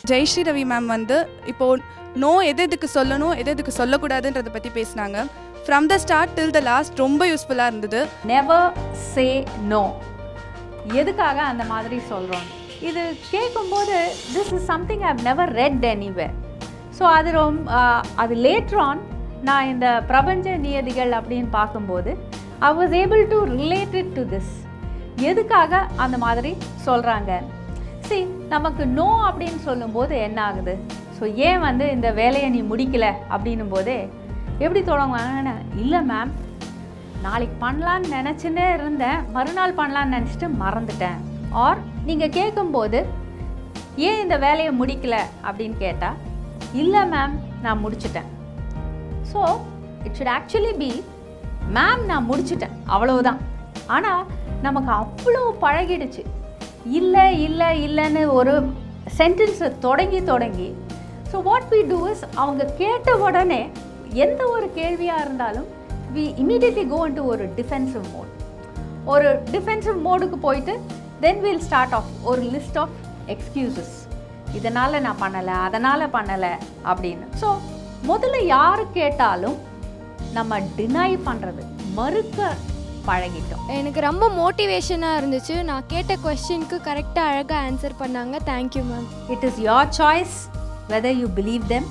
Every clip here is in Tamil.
ஜெயஸ்ரீ ரவி மேம் வந்து இப்போ நோ எது எதுக்கு சொல்லணும் எது எதுக்கு சொல்லக்கூடாதுன்றதை பற்றி பேசினாங்க from the start till the last ரொம்ப யூஸ்ஃபுல்லாக இருந்தது நெவர் சே நோ எதுக்காக அந்த மாதிரி சொல்கிறோம் இது கேட்கும்போது this is something I've never read anywhere so அது ரொம்ப அது லேட்ரு ஆன் நான் இந்த பிரபஞ்ச நியதிகள் அப்படின்னு பார்க்கும்போது I was able to related to this எதுக்காக அந்த மாதிரி சொல்கிறாங்க சி நமக்கு நோ அப்படின்னு சொல்லும்போது என்ன ஆகுது ஸோ ஏன் வந்து இந்த வேலையை நீ முடிக்கல அப்படின்னும் போதே எப்படி தொடங்குவாங்கன்னா இல்லை மேம் நாளைக்கு பண்ணலான்னு நினச்சினே இருந்தேன் மறுநாள் பண்ணலான்னு நினச்சிட்டு மறந்துட்டேன் ஆர் நீங்கள் கேட்கும்போது ஏன் இந்த வேலையை முடிக்கல அப்படின்னு கேட்டால் இல்லை மேம் நான் முடிச்சிட்டேன் so it should actually be ma'am நான் முடிச்சிட்டேன் அவ்வளவுதான் ஆனால் நமக்கு அவ்வளோ பழகிடுச்சு இல்லை இல்லை இல்லைன்னு ஒரு சென்டென்ஸை தொடங்கி தொடங்கி so what we do is அவங்க கேட்ட உடனே எந்த ஒரு கேள்வியாக இருந்தாலும் வி இமீடியட்லி கோ into ஒரு டிஃபென்சிவ் மோட் ஒரு டிஃபென்சிவ் மோடுக்கு போயிட்டு தென் வில் ஸ்டார்ட் ஆஃப் ஒரு லிஸ்ட் ஆஃப் எக்ஸ்கியூசஸ் இதனால் நான் பண்ணலை அதனால் பண்ணலை அப்படின்னு ஸோ முதல்ல யார் கேட்டாலும் நம்ம டினை பண்ணுறது மறுக்க பழகிட்டோம் எனக்கு ரொம்ப மோட்டிவேஷனாக இருந்துச்சு நான் கேட்ட கொஸ்டினுக்கு கரெக்டாக அழகாக ஆன்சர் பண்ணாங்க thank you ma'am it is your choice whether you believe them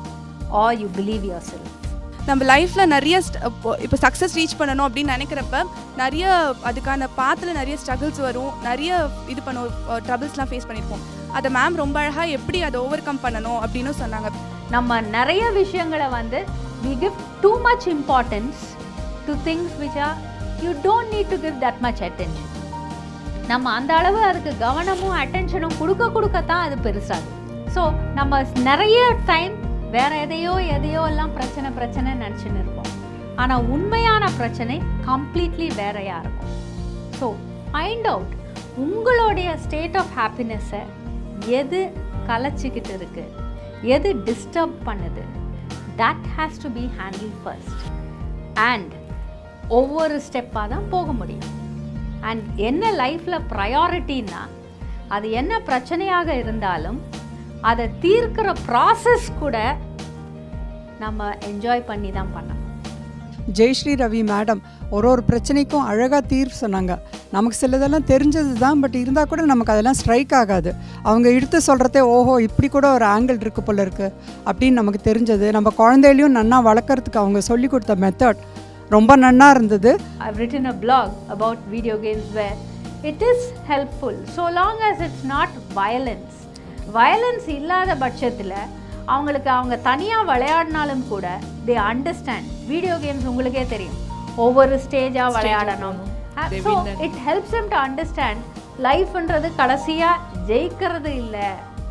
or you believe yourself நம்ம லைஃப்பில் நிறைய st- இப்போ இப்போ சக்ஸஸ் ரீச் பண்ணணும் அப்படின்னு நினைக்கிறப்ப நிறைய அதுக்கான பாத்தில் நிறைய ஸ்ட்ரகிள்ஸ் வரும் நிறைய இது பண்ணுவோம் ட்ரபிள்ஸ்லாம் ஃபேஸ் பண்ணியிருப்போம் அதை மேம் ரொம்ப அழகாக எப்படி அதை ஓவர் கம் பண்ணணும் அப்படின்னு சொன்னாங்க நம்ம நிறைய விஷயங்களை வந்து we give too much importance to things which are you don't need to give that much attention நம்ம அந்த அளவு அதுக்கு கவனமும் அட்டென்ஷனும் கொடுக்க கொடுக்கத்தான் அது பெருசாகும் ஸோ நம்ம நிறைய டைம் வேற எதையோ எதையோ எல்லாம் பிரச்சனை பிரச்சனை நினச்சின்னு இருப்போம் ஆனால் உண்மையான பிரச்சனை கம்ப்ளீட்லி வேறையாக இருக்கும் ஸோ ஃபைண்ட் அவுட் உங்களுடைய ஸ்டேட் ஆஃப் ஹாப்பினஸ்ஸை எது கலைச்சிக்கிட்டு இருக்கு எது டிஸ்டர்ப் பண்ணுது that has to be handle first and ஒவ்வொரு ஸ்டெப்பாக தான் போக முடியும் அண்ட் என்ன லைஃப்பில் ப்ரையாரிட்டின்னா அது என்ன பிரச்சனையாக இருந்தாலும் அதை தீர்க்கிற ப்ராசஸ் கூட நம்ம என்ஜாய் பண்ணி தான் பண்ணணும் ஜெயஸ்ரீ ரவி மேடம் ஒரு ஒரு பிரச்சனைக்கும் அழகாக தீர்வு சொன்னாங்க நமக்கு சிலதெல்லாம் தெரிஞ்சது தான் பட் இருந்தால் கூட நமக்கு அதெல்லாம் ஸ்ட்ரைக் ஆகாது அவங்க எடுத்து சொல்கிறதே ஓஹோ இப்படி கூட ஒரு ஆங்கிள் இருக்கு போல இருக்கு அப்படின்னு நமக்கு தெரிஞ்சது நம்ம குழந்தையிலையும் நன்னா வளர்க்குறதுக்கு அவங்க சொல்லி கொடுத்த மெத்தட் ரொம்ப நன்னா இருந்தது I've written a blog about video games where it is helpful so long as it's not violence. violence இல்லாத பட்சத்தில் அவங்களுக்கு அவங்க தனியாக விளையாடினாலும் கூட தே அண்டர்ஸ்டாண்ட் வீடியோ கேம்ஸ் உங்களுக்கே தெரியும் ஒவ்வொரு ஸ்டேஜாக விளையாடணும் so it helps them to understand லைஃப்ன்றது கடைசியாக ஜெயிக்கிறது இல்லை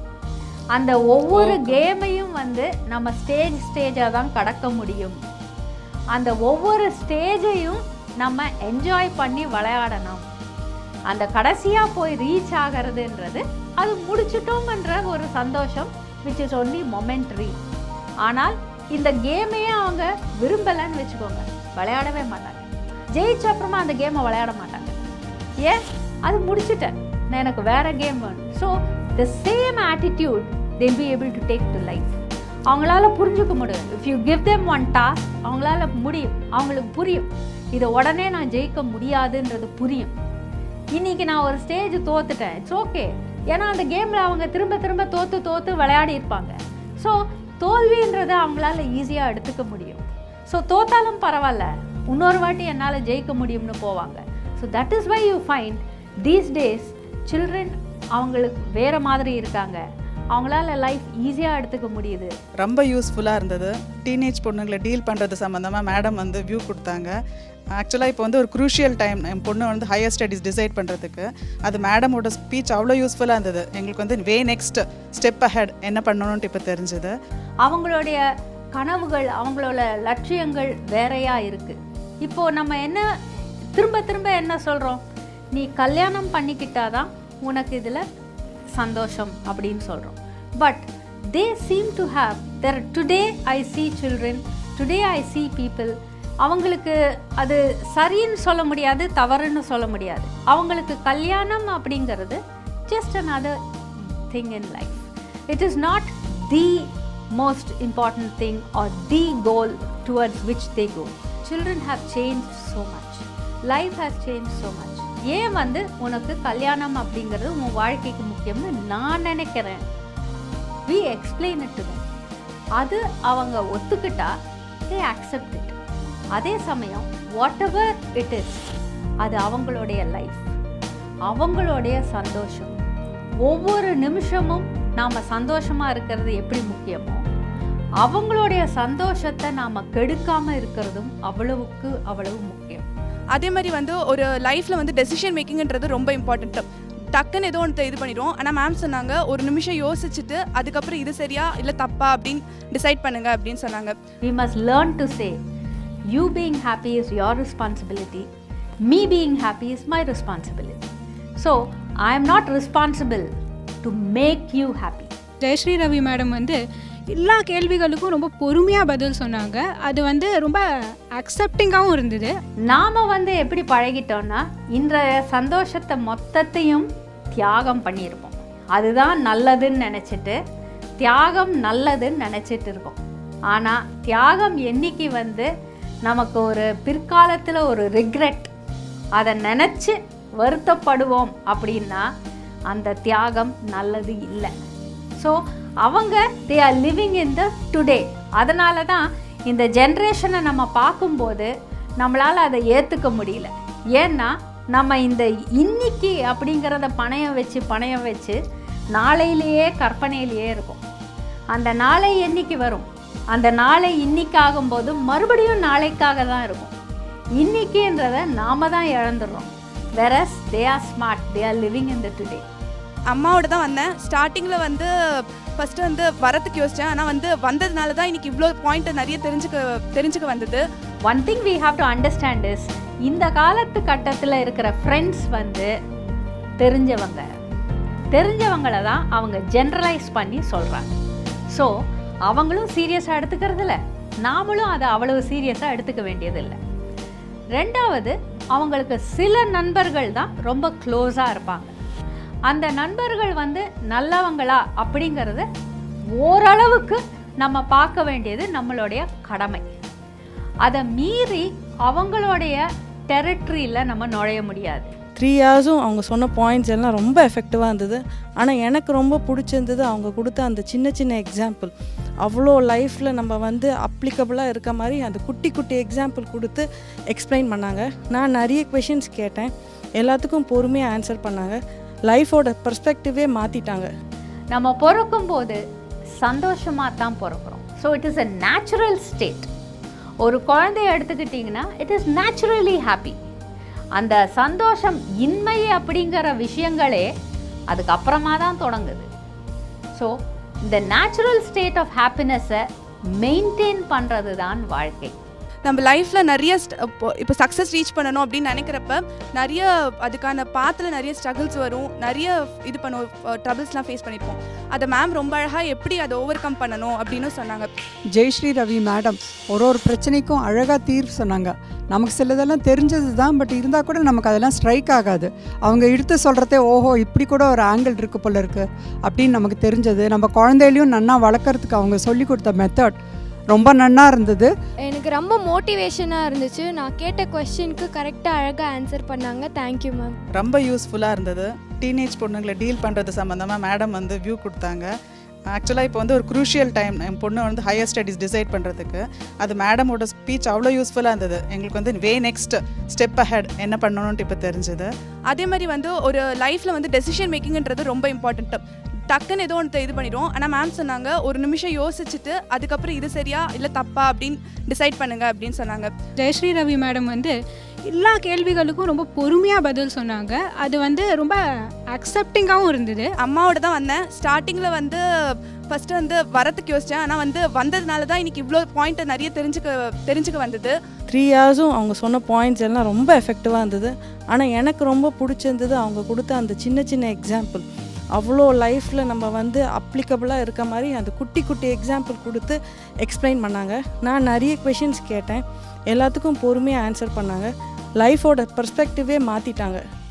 அந்த ஒவ்வொரு கேமையும் வந்து நம்ம ஸ்டேஜ் ஸ்டேஜாக தான் கடக்க முடியும் அந்த ஒவ்வொரு ஸ்டேஜையும் நம்ம என்ஜாய் பண்ணி விளையாடணும் அந்த கடைசியாக போய் ரீச் ஆகிறதுன்றது அது முடிச்சிட்டோம்ன்ற ஒரு சந்தோஷம் விச் இஸ் ஒன்லி மொமெண்ட்ரி ஆனால் இந்த கேமையே அவங்க விரும்பலைன்னு வச்சுக்கோங்க விளையாடவே மாட்டாங்க ஜெயிச்ச அப்புறமா அந்த கேமை விளையாட மாட்டாங்க ஏன் அது முடிச்சிட்டேன் நான் எனக்கு வேற கேம் வேணும் so the same attitude they be able to take to life அவங்களால புரிஞ்சுக்க முடியும் if you give them one task அவங்களால முடியும் அவங்களுக்கு புரியும் இதை உடனே நான் ஜெயிக்க முடியாதுன்றது புரியும் இன்னைக்கு நான் ஒரு ஸ்டேஜ் தோத்துட்டேன் இட்ஸ் ஓகே ஏன்னா அந்த கேமில் அவங்க திரும்ப திரும்ப தோத்து தோத்து விளையாடி இருப்பாங்க ஸோ தோல்வின்றதை அவங்களால ஈஸியாக எடுத்துக்க முடியும் ஸோ தோத்தாலும் பரவாயில்ல இன்னொரு வாட்டி என்னால் ஜெயிக்க முடியும்னு போவாங்க so that is why you find these days children அவங்களுக்கு வேறு மாதிரி இருக்காங்க அவங்களால லைஃப் ஈஸியாக எடுத்துக்க முடியுது ரொம்ப யூஸ்ஃபுல்லாக இருந்தது டீனேஜ் பொண்ணுங்களை டீல் பண்ணுறது சம்மந்தமாக மேடம் வந்து வியூ கொடுத்தாங்க ஆக்சுவலாக இப்போ வந்து ஒரு குரூஷியல் டைம் என் பொண்ணு வந்து ஹையர் ஸ்டடீஸ் டிசைட் பண்ணுறதுக்கு அது மேடமோட ஸ்பீச் அவ்வளோ யூஸ்ஃபுல்லாக இருந்தது எங்களுக்கு வந்து வே நெக்ஸ்ட் ஸ்டெப் அஹெட் என்ன பண்ணணும்ட்டு இப்போ தெரிஞ்சுது அவங்களுடைய கனவுகள் அவங்களோட லட்சியங்கள் வேறையா இருக்கு இப்போ நம்ம என்ன திரும்ப திரும்ப என்ன சொல்றோம் நீ கல்யாணம் பண்ணிக்கிட்டாதான் உனக்கு இதில் சந்தோஷம் அப்படின்னு சொல்கிறோம் but they seem to have there today I see children today I see people அவங்களுக்கு அது சரின்னு சொல்ல முடியாது தவறுன்னு சொல்ல முடியாது அவங்களுக்கு கல்யாணம் அப்படிங்கிறது just another thing in life it is not the most important thing or the goal towards which they go. Children have changed so much. Life has changed so much. ஏன் வந்து உனக்கு கல்யாணம் அப்படிங்கிறது உன் வாழ்க்கைக்கு முக்கியம்னு நான் நினைக்கிறேன் we explain it to them அது அவங்க ஒத்துக்கிட்டா தே அக்செப்ட் இட் அதே சமயம் வாட் எவர் இட் இஸ் அது அவங்களுடைய லைஃப் அவங்களுடைய சந்தோஷம் ஒவ்வொரு நிமிஷமும் நாம் சந்தோஷமாக இருக்கிறது எப்படி முக்கியமோ அவங்களுடைய சந்தோஷத்தை நாம் கெடுக்காமல் இருக்கிறதும் அவ்வளவுக்கு அவ்வளவு முக்கியம் அதே மாதிரி வந்து ஒரு லைஃப்பில் வந்து டெசிஷன் மேக்கிங்ன்றது ரொம்ப இம்பார்ட்டன்ட் டக்குன்னு ஏதோ ஒன்று இது பண்ணிடுவோம் ஆனால் மேம் சொன்னாங்க ஒரு நிமிஷம் யோசிச்சுட்டு அதுக்கப்புறம் இது சரியா இல்லை தப்பா அப்படின்னு டிசைட் பண்ணுங்க அப்படின்னு சொன்னாங்க we must learn to say you being happy is your responsibility me being happy is my responsibility so i am not responsible to make you happy Jayashree Ravi madam வந்து எல்லா கேள்விகளுக்கும் ரொம்ப பொறுமையாக பதில் சொன்னாங்க அது வந்து ரொம்ப அக்செப்டிங்காகவும் இருந்தது நாம வந்து எப்படி பழகிட்டோம்னா இன்றைய சந்தோஷத்தை மொத்தத்தையும் தியாகம் பண்ணியிருப்போம் அதுதான் நல்லதுன்னு நினச்சிட்டு தியாகம் நல்லதுன்னு நினச்சிட்டு இருக்கோம் ஆனால் தியாகம் என்னைக்கு வந்து நமக்கு ஒரு பிற்காலத்தில் ஒரு ரிக்ரெட் அதை நினச்சி வருத்தப்படுவோம் அப்படின்னா அந்த தியாகம் நல்லது இல்லை ஸோ அவங்க they are living in the today அதனால தான் இந்த ஜென்ரேஷனை நம்ம பார்க்கும்போது நம்மளால் அதை ஏற்றுக்க முடியல ஏன்னா நம்ம இந்த இன்னைக்கு அப்படிங்கிறத பணையம் வச்சு பணையம் வச்சு நாளையிலேயே கற்பனையிலேயே இருக்கும் அந்த நாளை என்னைக்கு வரும் அந்த நாளை இன்னைக்கு ஆகும்போது மறுபடியும் நாளைக்காக தான் இருக்கும் இன்னைக்குன்றதை நாம தான் இழந்துடுறோம் whereas they are smart they are living in the today அம்மாவோட தான் வந்தேன் ஸ்டார்டிங்கில் வந்து ஃபஸ்ட்டு வந்து வரத்துக்கு யோசித்தேன் ஆனால் வந்து வந்ததுனால தான் இன்னைக்கு இவ்வளோ பாயிண்ட் நிறைய தெரிஞ்சுக்க தெரிஞ்சுக்க வந்தது one thing we have to understand is இந்த காலத்து கட்டத்தில் இருக்கிற ஃப்ரெண்ட்ஸ் வந்து தெரிஞ்சவங்க தெரிஞ்சவங்கள தான் அவங்க ஜென்ரலைஸ் பண்ணி சொல்கிறாங்க ஸோ அவங்களும் சீரியஸாக எடுத்துக்கிறதில்ல நாமளும் அதை அவ்வளவு சீரியஸாக எடுத்துக்க வேண்டியதில்லை ரெண்டாவது அவங்களுக்கு சில நண்பர்கள் தான் ரொம்ப க்ளோஸாக இருப்பாங்க அந்த நண்பர்கள் வந்து நல்லவங்களா அப்படிங்கிறத ஓரளவுக்கு நம்ம பார்க்க வேண்டியது நம்மளுடைய கடமை அதை மீறி அவங்களுடைய டெரிட்டரியில் நம்ம நுழைய முடியாது த்ரீ இயர்ஸும் அவங்க சொன்ன பாயிண்ட்ஸ் எல்லாம் ரொம்ப எஃபெக்டிவாக இருந்தது ஆனால் எனக்கு ரொம்ப பிடிச்சிருந்தது அவங்க கொடுத்த அந்த சின்ன சின்ன எக்ஸாம்பிள் அவ்வளோ லைஃப்பில் நம்ம வந்து அப்ளிகபிளாக இருக்க மாதிரி அந்த குட்டி குட்டி எக்ஸாம்பிள் கொடுத்து எக்ஸ்பிளைன் பண்ணாங்க நான் நிறைய கொஷின்ஸ் கேட்டேன் எல்லாத்துக்கும் பொறுமையாக ஆன்சர் பண்ணாங்க லைஃபோட பர்ஸ்பெக்டிவே மாற்றிட்டாங்க நம்ம பிறக்கும்போது சந்தோஷமாக தான் பிறக்கிறோம் so it is a natural state ஒரு குழந்தைய எடுத்துக்கிட்டிங்கன்னா இட் இஸ் நேச்சுரலி ஹாப்பி அந்த சந்தோஷம் இன்மை அப்படிங்கிற விஷயங்களே அதுக்கப்புறமா தான் தொடங்குது ஸோ இந்த நேச்சுரல் ஸ்டேட் ஆஃப் ஹாப்பினஸை மெயின்டைன் பண்ணுறது தான் வாழ்க்கை நம்ம லைஃப்பில் நிறைய st- இப்போ இப்போ சக்ஸஸ் ரீச் பண்ணணும் அப்படின்னு நினைக்கிறப்ப நிறைய அதுக்கான பாத்தில் நிறைய ஸ்ட்ரகிள்ஸ் வரும் நிறைய இது பண்ணுவோம் ட்ரபிள்ஸ்லாம் ஃபேஸ் பண்ணியிருப்போம் அதை மேம் ரொம்ப அழகாக எப்படி அதை ஓவர் கம் பண்ணணும் அப்படின்னு சொன்னாங்க ஜெயஸ்ரீ ரவி மேடம் ஒரு ஒரு பிரச்சனைக்கும் அழகாக தீர்வு சொன்னாங்க நமக்கு சிலதெல்லாம் தெரிஞ்சது தான் பட் இருந்தால் கூட நமக்கு அதெல்லாம் ஸ்ட்ரைக் ஆகாது அவங்க எடுத்து சொல்கிறதே ஓஹோ இப்படி கூட ஒரு ஆங்கிள் இருக்குது போல இருக்குது அப்படின்னு நமக்கு தெரிஞ்சது நம்ம குழந்தையிலையும் நன்னா வளர்க்குறதுக்கு அவங்க சொல்லி கொடுத்த மெத்தட் ரொம்ப நன்னா இருந்தது எனக்கு ரொம்ப மோட்டிவேஷனாக இருந்துச்சு நான் கேட்ட கொஸ்டினுக்கு கரெக்டாக அழகாக ஆன்சர் பண்ணாங்க தேங்க்யூ மேம் ரொம்ப யூஸ்ஃபுல்லாக இருந்தது டீனேஜ் பொண்ணுங்களை டீல் பண்ணுறது சம்மந்தமாக மேடம் வந்து வியூ கொடுத்தாங்க ஆக்சுவலாக இப்போ வந்து ஒரு குரூஷியல் டைம் என் பொண்ணு வந்து ஹையர் ஸ்டடீஸ் டிசைட் பண்ணுறதுக்கு அது மேடமோட ஸ்பீச் அவ்வளோ யூஸ்ஃபுல்லாக இருந்தது எங்களுக்கு வந்து வே நெக்ஸ்ட் ஸ்டெப் அஹெட் என்ன பண்ணணும்ட்டு இப்போ தெரிஞ்சுது அதே மாதிரி வந்து ஒரு லைஃப்பில் வந்து டெசிஷன் மேக்கிங்ன்றது ரொம்ப இம்பார்ட்டன்ட் டக்குன்னு ஏதோ ஒன்று இது பண்ணிடுவோம் ஆனால் மேம் சொன்னாங்க ஒரு நிமிஷம் யோசிச்சுட்டு அதுக்கப்புறம் இது சரியா இல்லை தப்பா அப்படின்னு டிசைட் பண்ணுங்க அப்படின்னு சொன்னாங்க ஜெயஸ்ரீ ரவி மேடம் வந்து எல்லா கேள்விகளுக்கும் ரொம்ப பொறுமையாக பதில் சொன்னாங்க அது வந்து ரொம்ப அக்செப்டிங்காகவும் இருந்தது அம்மாவோட தான் வந்தேன் ஸ்டார்டிங்கில் வந்து ஃபஸ்ட்டு வந்து வரத்துக்கு யோசித்தேன் ஆனால் வந்து வந்ததுனால தான் இன்னைக்கு இவ்வளோ பாயிண்ட் நிறைய தெரிஞ்சுக்க தெரிஞ்சுக்க வந்தது த்ரீ இயர்ஸும் அவங்க சொன்ன பாயிண்ட்ஸ் எல்லாம் ரொம்ப எஃபெக்டிவாக இருந்தது ஆனால் எனக்கு ரொம்ப பிடிச்சிருந்தது அவங்க கொடுத்த அந்த சின்ன சின்ன எக்ஸாம்பிள் அவ்வளோ லைஃப்பில் நம்ம வந்து அப்ளிகபிளாக இருக்க மாதிரி அந்த குட்டி குட்டி எக்ஸாம்பிள் கொடுத்து எக்ஸ்பிளைன் பண்ணாங்க நான் நிறைய கொஷின்ஸ் கேட்டேன் எல்லாத்துக்கும் பொறுமையாக ஆன்சர் பண்ணாங்க லைஃபோட பர்ஸ்பெக்டிவே மாற்றிட்டாங்க